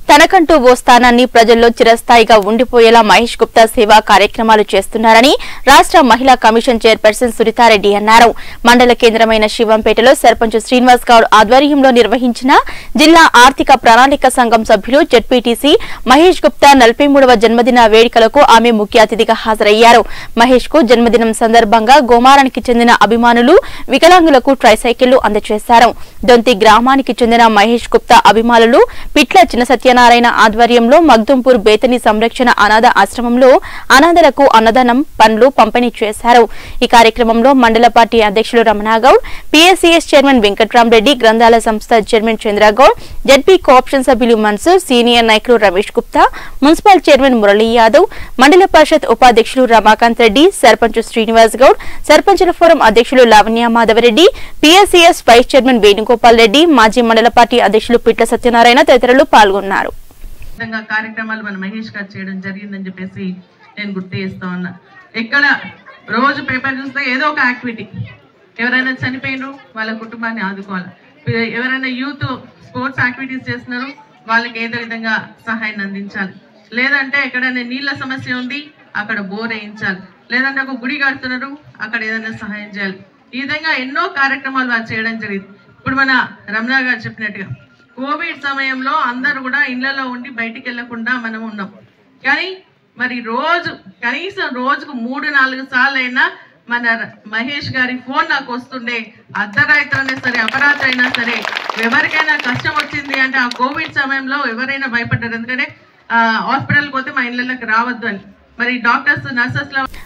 తనకంటూ ఓ స్థానాన్ని ప్రజల్లో చిరస్థాయిగా ఉండిపోయేలా మహేష్ గుప్తా సేవా కార్యక్రమాలు చేస్తున్నారని రాష్ట్ర మహిళా కమిషన్ చైర్పర్సన్ సునీతారెడ్డి అన్నారు మండల కేంద్రమైన శివంపేటలో సర్పంచ్ శ్రీనివాస్ గౌడ్ ఆధ్వర్యంలో నిర్వహించిన జిల్లా ఆర్థిక ప్రణాళిక సంఘం సభ్యులు జెడ్పీటీసీ మహేష్ గుప్తా నలభై మూడవ జన్మదిన వేడుకలకు ఆమె ముఖ్య అతిథిగా హాజరయ్యారు మహేష్ కు జన్మదినం సందర్భంగా గోమారానికి చెందిన అభిమానులు వికలాంగులకు ట్రైసైకిళ్లు అందజేశారు దొంతి గ్రామానికి చెందిన మహేష్ గుప్తా అభిమానులు పిట్ల చిన్న సత్యనారాయణ ఆధ్వర్యంలో మగ్దుంపూర్ బేతని సంరక్షణ అనాథ ఆశ్రమంలో అనాథలకు అన్నదానం పండ్లు పంపిణీ చేశారు ఈ కార్యక్రమంలో మండల పార్టీ అధ్యక్షులు రమణాగౌడ్ పీఎస్సీఎస్ చైర్మన్ వెంకట్రామరెడ్డి గ్రంథాల సంస్థ చైర్మన్ చంద్రగౌడ్ జడ్పీ కోఆప్షన్ సభ్యులు మన్సూర్ సీనియర్ నాయకులు రమేష్ గుప్తా మున్సిపల్ చైర్మన్ మురళీ యాదవ్ మండల పరిషత్ ఉపాధ్యక్షులు రమాకాంత్ రెడ్డి సర్పంచ్ శ్రీనివాస్ గౌడ్ సర్పంచుల ఫోరం అధ్యక్షులు Lavanya Madhavareddy PSCS vice chairman Venugopal Reddy మాజీ మండల పార్టీ అధ్యక్షులు పిట్ల సత్యనారాయణ తదితరులు పాల్గొన్నారు విధంగా కార్యక్రమాలు మన మహేష్ గారు చేయడం జరిగిందని చెప్పేసి నేను గుర్తు చేస్తా ఉన్నా ఎక్కడ రోజు పేపర్ చూస్తే ఏదో ఒక యాక్టివిటీ ఎవరైనా చనిపోయినారు వాళ్ళ కుటుంబాన్ని ఆదుకోవాలి ఎ- ఎవరైనా యూత్ స్పోర్ట్స్ యాక్టివిటీస్ చేస్తున్నారు వాళ్ళకి ఏదో విధంగా సహాయాన్ని అందించాలి లేదంటే ఎక్కడైనా నీళ్ళ సమస్య ఉంది అక్కడ బోర్ వేయించాలి లేదంటే ఒక గుడి కడుతున్నారు అక్కడ ఏదైనా సహాయం చేయాలి ఈ విధంగా ఎన్నో కార్యక్రమాలు వారు చేయడం జరిగింది ఇప్పుడు మన రమణ గారు చెప్పినట్టుగా కోవిడ్ సమయంలో అందరూ కూడా ఇళ్లలో ఉండి బయటికి వెళ్లకుండా మనం ఉన్నాం కానీ మరి రోజు కనీసం రోజుకు మూడు నాలుగు సార్లు అయినా మన ర- మహేష్ గారి ఫోన్ నాకు వస్తుండే అర్ధరాత్రి అయినా సరే అపరాత్రి అయినా సరే ఎవరికైనా కష్టం వచ్చింది అంటే ఆ కోవిడ్ సమయంలో ఎవరైనా భయపడ్డారు ఎందుకంటే హాస్పిటల్కి పోతే మా ఇళ్ళకి రావద్దు అని మరి డాక్టర్స్ నర్సెస్